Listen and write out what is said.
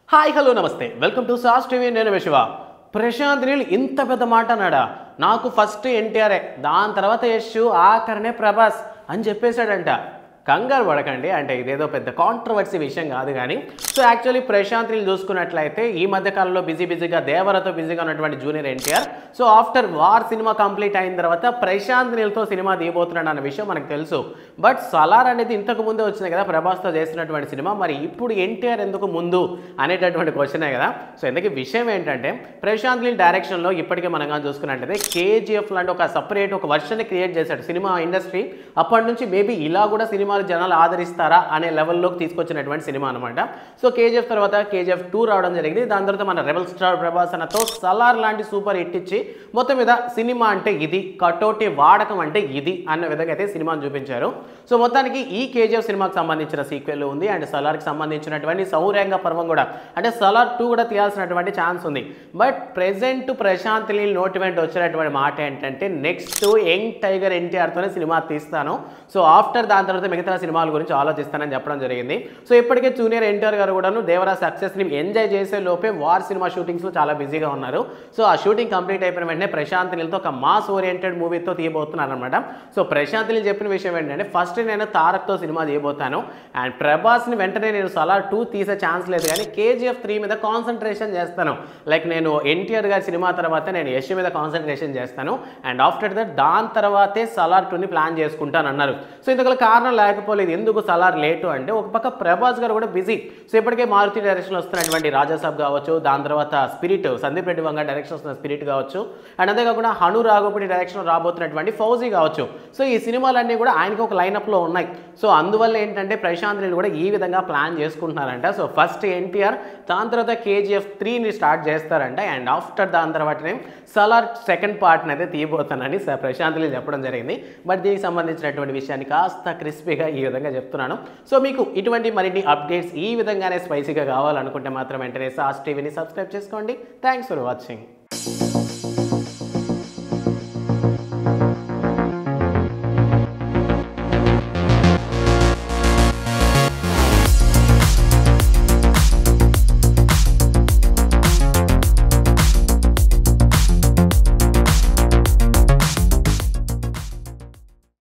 hi hello namaste welcome to సాస్ TV నేను విశ్వ ప్రశాంత్ నీల్ ఇంత పెద్ద మాట అన్నాడా నాకు ఫస్ట్ ఎన్టీఆర్ఏ దాని తర్వాత యశ్ ఆఖరనే ప్రభాస్ అని చెప్పేశాడంట కంగారు పడకండి అంటే ఇదేదో పెద్ద కాంట్రవర్సీ విషయం కాదు కానీ సో యాక్చువల్లీ ప్రశాంత్ నీల్ చూసుకున్నట్లయితే ఈ మధ్య కాలంలో బిజీ బిజీగా దేవరతో బిజీగా ఉన్నటువంటి junior NTR so after war సినిమా కంప్లీట్ అయిన తర్వాత ప్రశాంత్ నీల్తో సినిమా తీయబోతున్నాడు అన్న విషయం మనకు తెలుసు బట్ సలార్ అనేది ఇంతకు ముందే వచ్చింది కదా ప్రభాస్తో చేసినటువంటి సినిమా మరి ఇప్పుడు ఎన్టీఆర్ ఎందుకు ముందు అనేటటువంటి క్వశ్చనే కదా సో ఎందుకు విషయం ఏంటంటే ప్రశాంత్ నీల్ డైరెక్షన్లో ఇప్పటికే మనం కానీ చూసుకున్నట్లయితే కేజీఎఫ్ లాంటి ఒక సపరేట్ ఒక వర్షన్ క్రియేట్ చేశాడు సినిమా ఇండస్ట్రీ అప్పటి నుంచి మేబీ ఇలా కూడా సినిమాలు జనాలు ఆదరిస్తారా అనే లెవెల్లోకి తీసుకొచ్చినటువంటి సినిమా అనమాట సో కేజీఎఫ్ తర్వాత కేజీఎఫ్ టూ రావడం జరిగింది దాని తర్వాత మన రెబల్ స్టార్ ప్రభాస్ అన్నతో సలార్ లాంటి సూపర్ హిట్ ఇచ్చి మొత్తం మీద సినిమా అంటే ఇది కటోటి వాడకం అంటే ఇది అన్న విధంగా అయితే సినిమాను చూపించారు సో మొత్తానికి ఈ కేజీఎఫ్ సినిమాకి సంబంధించిన సీక్వెల్ ఉంది అండ్ సలార్కి సంబంధించినటువంటి సౌర్యంగ పర్వం కూడా అంటే సలార్ టూ కూడా తీయాల్సినటువంటి ఛాన్స్ ఉంది బట్ ప్రెసెంట్ ప్రశాంత్ నీల్ నోటి వెంట వచ్చినటువంటి మాట ఏంటంటే నెక్స్ట్ యంగ్ టైగర్ ఎన్టీఆర్తోనే సినిమా తీస్తాను సో ఆఫ్టర్ దాని తర్వాత మిగతా సినిమాల గురించి ఆలోచిస్తానని చెప్పడం జరిగింది సో ఇప్పటికే జూనియర్ ఎన్టీఆర్ గారు కూడాను దేవరా సక్సెస్ని ఎంజాయ్ చేసే లోపే వార్ సినిమా షూటింగ్స్లో చాలా బిజీగా ఉన్నారు సో ఆ షూటింగ్ కంప్లీట్ అయిపోయిన వెంటనే ప్రశాంత్ నీల్తో ఒక మాస్ ఓరియంటెడ్ మూవీతో తీయబోతున్నారు అనమాట సో ప్రశాంత్ నీల్ చెప్పిన విషయం ఏంటంటే ఫస్ట్ నేను తారక్తో సినిమా తీయబోతాను అండ్ ప్రభాస్ని వెంటనే నేను సలార్ టూ తీసే ఛాన్స్ లేదు కానీ కేజీఎఫ్ త్రీ మీద కాన్సన్ట్రేషన్ చేస్తాను లైక్ నేను ఎన్టీఆర్ గారి సినిమా తర్వాత నేను యశ్ మీద కాన్సన్ట్రేషన్ చేస్తాను అండ్ ఆఫ్టర్ దట్ దాని తర్వాతే సలార్ టూని ప్లాన్ చేసుకుంటాను అన్నారు సో ఇందుకు కారణం లేకపోలేదు ఎందుకు సలార్ లేటు అంటే ఒక పక్క ప్రభాస్ గారు కూడా బిజీ సో ఇప్పటికే మారుతి డైరెక్షన్లో వస్తున్నటువంటి రాజాసాబ్ కావచ్చు దాని తర్వాత స్పిరిట్ సందీప్ రెడ్డి వంగ డైరెక్షన్ వస్తున్న స్పిరిట్ కావచ్చు అండ్ అంతేకాకుండా హను రాఘోపతి డైరెక్షన్ రాబోతున్నటువంటి ఫౌజీ కావచ్చు సో ఈ సినిమాలన్నీ కూడా ఆయనకి ఒక లైనప్లో ఉన్నాయి సో అందువల్ల ఏంటంటే ప్రశాంత్ నీల్ కూడా ఈ విధంగా ప్లాన్ చేసుకుంటున్నారంట సో ఫస్ట్ ఎన్టీఆర్ దాని తర్వాత కేజీఎఫ్ త్రీని స్టార్ట్ చేస్తారంట అండ్ ఆఫ్టర్ దాని తర్వాతనే సలార్ సెకండ్ పార్ట్ని అయితే తీయబోతానని స- ప్రశాంత్ నీల్ చెప్పడం జరిగింది బట్ దీనికి సంబంధించినటువంటి విషయాన్ని కాస్త క్రిస్పీగా ఈ విధంగా చెప్తున్నాను సో మీకు ఇటువంటి మరిన్ని అప్డేట్స్ ఈ విధంగానే స్పైసీగా కావాలనుకుంటే మాత్రం వెంటనే సాస్ టీవీని సబ్స్క్రైబ్ చేసుకోండి థ్యాంక్స్ ఫర్ వాచింగ్